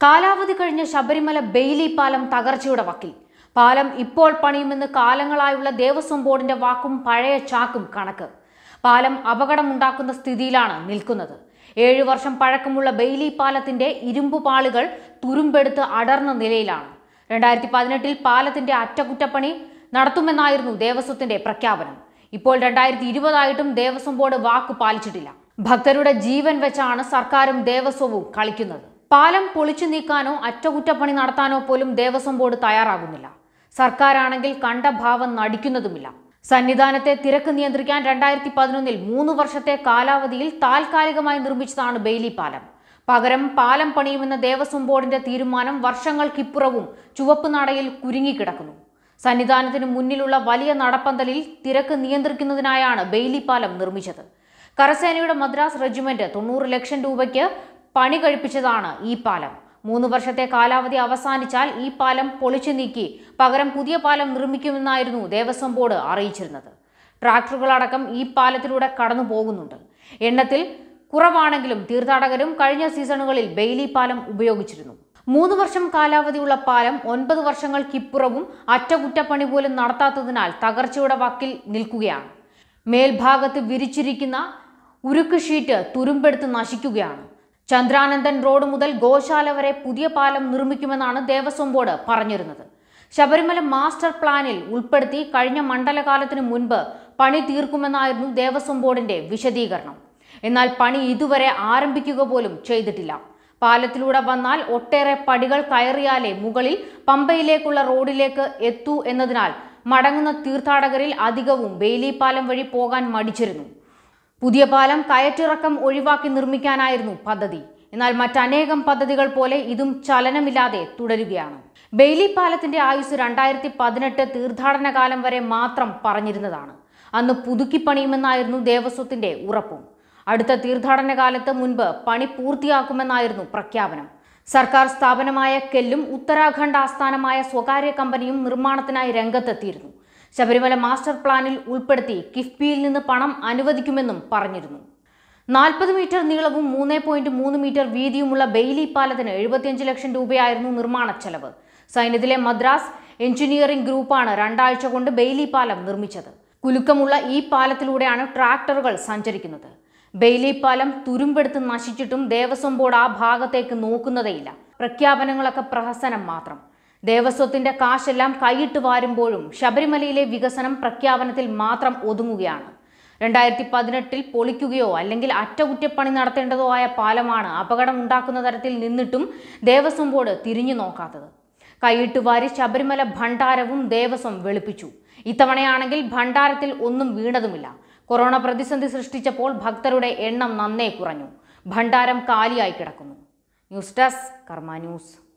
കാലാവധി കഴിഞ്ഞ ശബരിമല ബെയിലി പാലം തകർച്ചയുടെ വക്കിൽ പാലം ഇപ്പോൾ പണിയുമെന്ന് കാലങ്ങളായുള്ള ദേവസ്വം ബോർഡിന്റെ വാക്കും പഴയ ചാക്കും കണക്ക് പാലം അപകടമുണ്ടാക്കുന്ന സ്ഥിതിയിലാണ് നിൽക്കുന്നത് ഏഴു വർഷം പഴക്കമുള്ള ബെയിലി പാലത്തിന്റെ ഇരുമ്പു പാളുകൾ തുരുമ്പെടുത്ത് അടർന്ന നിലയിലാണ് രണ്ടായിരത്തി പതിനെട്ടിൽ പാലത്തിന്റെ അറ്റകുറ്റപ്പണി നടത്തുമെന്നായിരുന്നു ദേവസ്വത്തിന്റെ പ്രഖ്യാപനം ഇപ്പോൾ രണ്ടായിരത്തി ഇരുപതായിട്ടും ദേവസ്വം ബോർഡ് വാക്ക് പാലിച്ചിട്ടില്ല ഭക്തരുടെ ജീവൻ വെച്ചാണ് സർക്കാരും ദേവസ്വവും കളിക്കുന്നത് പാലം പൊളിച്ചു നീക്കാനോ അറ്റകുറ്റപ്പണി നടത്താനോ പോലും ദേവസ്വം ബോർഡ് തയ്യാറാകുന്നില്ല സർക്കാരാണെങ്കിൽ കണ്ട ഭാവം നടിക്കുന്നതുമില്ല സന്നിധാനത്തെ തിരക്ക് നിയന്ത്രിക്കാൻ രണ്ടായിരത്തി പതിനൊന്നിൽ മൂന്ന് വർഷത്തെ കാലാവധിയിൽ താൽക്കാലികമായി നിർമ്മിച്ചതാണ് ബെയിലി പാലം പകരം പാലം പണിയുമെന്ന ദേവസ്വം ബോർഡിന്റെ തീരുമാനം വർഷങ്ങൾക്കിപ്പുറവും ചുവപ്പ് നടയിൽ കുരുങ്ങിക്കിടക്കുന്നു സന്നിധാനത്തിന് മുന്നിലുള്ള വലിയ നടപ്പന്തലിൽ തിരക്ക് നിയന്ത്രിക്കുന്നതിനായാണ് ബെയിലി പാലം നിർമ്മിച്ചത് കരസേനയുടെ മദ്രാസ് റെജിമെന്റ് തൊണ്ണൂറ് ലക്ഷം രൂപയ്ക്ക് പണി കഴിപ്പിച്ചതാണ് ഈ പാലം മൂന്ന് വർഷത്തെ കാലാവധി അവസാനിച്ചാൽ ഈ പാലം പൊളിച്ചു നീക്കി പകരം പുതിയ പാലം നിർമ്മിക്കുമെന്നായിരുന്നു ദേവസ്വം ബോർഡ് അറിയിച്ചിരുന്നത് ട്രാക്ടറുകളടക്കം ഈ പാലത്തിലൂടെ കടന്നു പോകുന്നുണ്ട് എണ്ണത്തിൽ കുറവാണെങ്കിലും തീർത്ഥാടകരും കഴിഞ്ഞ സീസണുകളിൽ ബെയിലി പാലം ഉപയോഗിച്ചിരുന്നു മൂന്ന് വർഷം കാലാവധിയുള്ള പാലം ഒൻപത് വർഷങ്ങൾക്കിപ്പുറവും അറ്റകുറ്റപ്പണി പോലും നടത്താത്തതിനാൽ തകർച്ചയുടെ വക്കിൽ നിൽക്കുകയാണ് മേൽഭാഗത്ത് വിരിച്ചിരിക്കുന്ന ഉരുക്ക് ഷീറ്റ് തുരുമ്പെടുത്ത് നശിക്കുകയാണ് ചന്ദ്രാനന്ദൻ റോഡ് മുതൽ ഗോശാല വരെ പുതിയ പാലം നിർമ്മിക്കുമെന്നാണ് ദേവസ്വം ബോർഡ് പറഞ്ഞിരുന്നത് ശബരിമല മാസ്റ്റർ പ്ലാനിൽ ഉൾപ്പെടുത്തി കഴിഞ്ഞ മണ്ഡലകാലത്തിന് മുൻപ് പണി തീർക്കുമെന്നായിരുന്നു ദേവസ്വം ബോർഡിന്റെ വിശദീകരണം എന്നാൽ പണി ഇതുവരെ ആരംഭിക്കുക പോലും ചെയ്തിട്ടില്ല പാലത്തിലൂടെ വന്നാൽ ഒട്ടേറെ പടികൾ കയറിയാലേ മുകളിൽ പമ്പയിലേക്കുള്ള റോഡിലേക്ക് എത്തൂ എന്നതിനാൽ മടങ്ങുന്ന തീർത്ഥാടകരിൽ അധികവും ബെയിലി പാലം വഴി പോകാൻ മടിച്ചിരുന്നു പുതിയ പാലം കയറ്റിറക്കം ഒഴിവാക്കി നിർമ്മിക്കാനായിരുന്നു പദ്ധതി എന്നാൽ മറ്റനേകം പദ്ധതികൾ പോലെ ഇതും ചലനമില്ലാതെ തുടരുകയാണ് ബെയിലി പാലത്തിന്റെ ആയുസ് രണ്ടായിരത്തി പതിനെട്ട് തീർത്ഥാടന കാലം വരെ മാത്രം പറഞ്ഞിരുന്നതാണ് അന്ന് പുതുക്കി പണിയുമെന്നായിരുന്നു ദേവസ്വത്തിന്റെ ഉറപ്പും അടുത്ത തീർത്ഥാടന കാലത്ത് മുൻപ് പണി പൂർത്തിയാക്കുമെന്നായിരുന്നു പ്രഖ്യാപനം സർക്കാർ സ്ഥാപനമായ കെല്ലും ഉത്തരാഖണ്ഡ് ആസ്ഥാനമായ സ്വകാര്യ കമ്പനിയും നിർമ്മാണത്തിനായി രംഗത്തെത്തിയിരുന്നു ശബരിമല മാസ്റ്റർ പ്ലാനിൽ ഉൾപ്പെടുത്തി കിഫ്ബിയിൽ നിന്ന് പണം അനുവദിക്കുമെന്നും പറഞ്ഞിരുന്നു നാൽപ്പത് മീറ്റർ നീളവും മൂന്ന് പോയിന്റ് മൂന്ന് മീറ്റർ വീതിയുമുള്ള ബെയിലി പാലത്തിന് എഴുപത്തിയഞ്ച് ലക്ഷം രൂപയായിരുന്നു നിർമ്മാണ ചെലവ് സൈന്യത്തിലെ മദ്രാസ് എഞ്ചിനീയറിംഗ് ഗ്രൂപ്പാണ് രണ്ടാഴ്ച കൊണ്ട് ബെയിലി പാലം നിർമ്മിച്ചത് കുലുക്കമുള്ള ഈ പാലത്തിലൂടെയാണ് ട്രാക്ടറുകൾ സഞ്ചരിക്കുന്നത് ബെയിലി പാലം തുരുമ്പെടുത്ത് നശിച്ചിട്ടും ദേവസ്വം ബോർഡ് ആ ഭാഗത്തേക്ക് നോക്കുന്നതേയില്ല പ്രഖ്യാപനങ്ങളൊക്കെ പ്രഹസനം മാത്രം ദേവസ്വത്തിന്റെ കാശെല്ലാം കൈയിട്ട് വാരുമ്പോഴും ശബരിമലയിലെ വികസനം പ്രഖ്യാപനത്തിൽ മാത്രം ഒതുങ്ങുകയാണ് രണ്ടായിരത്തി പതിനെട്ടിൽ പൊളിക്കുകയോ അല്ലെങ്കിൽ അറ്റകുറ്റപ്പണി നടത്തേണ്ടതോ ആയ പാലമാണ് അപകടം ഉണ്ടാക്കുന്ന തരത്തിൽ നിന്നിട്ടും ദേവസ്വം ബോർഡ് തിരിഞ്ഞു നോക്കാത്തത് കൈയിട്ട് വാരി ശബരിമല ഭണ്ഡാരവും ദേവസ്വം വെളുപ്പിച്ചു ഇത്തവണയാണെങ്കിൽ ഭണ്ഡാരത്തിൽ ഒന്നും വീണതുമില്ല കൊറോണ പ്രതിസന്ധി സൃഷ്ടിച്ചപ്പോൾ ഭക്തരുടെ എണ്ണം നന്നേ കുറഞ്ഞു ഭണ്ഡാരം കാലിയായി കിടക്കുന്നു ന്യൂസ് ഡെസ്ക് കർമ്മ ന്യൂസ്